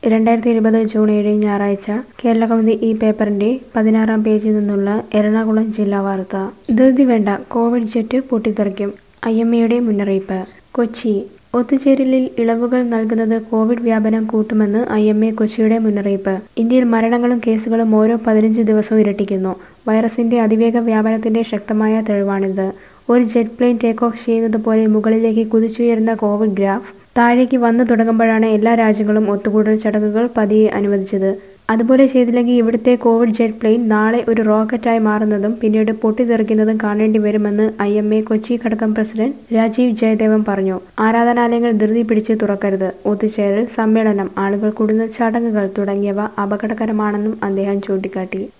രണ്ടായിരത്തി ഇരുപത് ജൂൺ ഏഴ് ഞായറാഴ്ച കേരളകൗമുദി ഈ പേപ്പറിന്റെ പതിനാറാം പേജിൽ നിന്നുള്ള എറണാകുളം ജില്ലാ വാർത്ത ധൃതി വേണ്ട കോവിഡ് ജെറ്റ് പൊട്ടിത്തെറിക്കും ഐ എം എയുടെ മുന്നറിയിപ്പ് കൊച്ചി ഒത്തുചേരലിൽ ഇളവുകൾ നൽകുന്നത് കോവിഡ് വ്യാപനം കൂട്ടുമെന്ന് ഐ എം എ കൊച്ചിയുടെ മുന്നറിയിപ്പ് ഇന്ത്യയിൽ മരണങ്ങളും കേസുകളും ഓരോ പതിനഞ്ച് ദിവസവും ഇരട്ടിക്കുന്നു വൈറസിന്റെ അതിവേഗ വ്യാപനത്തിന്റെ ശക്തമായ തെളിവാണിത് ഒരു ജെറ്റ് പ്ലെയിൻ ടേക്ക് ഓഫ് ചെയ്യുന്നത് പോലെ മുകളിലേക്ക് കുതിച്ചുയരുന്ന കോവിഡ് ഗ്രാഫ് താഴേക്ക് വന്നു തുടങ്ങുമ്പോഴാണ് എല്ലാ രാജ്യങ്ങളും ഒത്തുകൂടൽ ചടങ്ങുകൾ പതിയെ അനുവദിച്ചത് അതുപോലെ ചെയ്തില്ലെങ്കിൽ ഇവിടുത്തെ കോവിഡ് ജെറ്റ് പ്ലെയിൻ നാളെ ഒരു റോക്കറ്റായി മാറുന്നതും പിന്നീട് പൊട്ടിത്തെറിക്കുന്നതും കാണേണ്ടി വരുമെന്ന് ഐ എം എ കൊച്ചി ഘടകം പ്രസിഡന്റ് രാജീവ് ജയദേവൻ പറഞ്ഞു ആരാധനാലയങ്ങൾ ധൃതി പിടിച്ച് തുറക്കരുത് ഒത്തുചേരൽ സമ്മേളനം ആളുകൾ കൂടുന്ന ചടങ്ങുകൾ തുടങ്ങിയവ അപകടകരമാണെന്നും അദ്ദേഹം ചൂണ്ടിക്കാട്ടി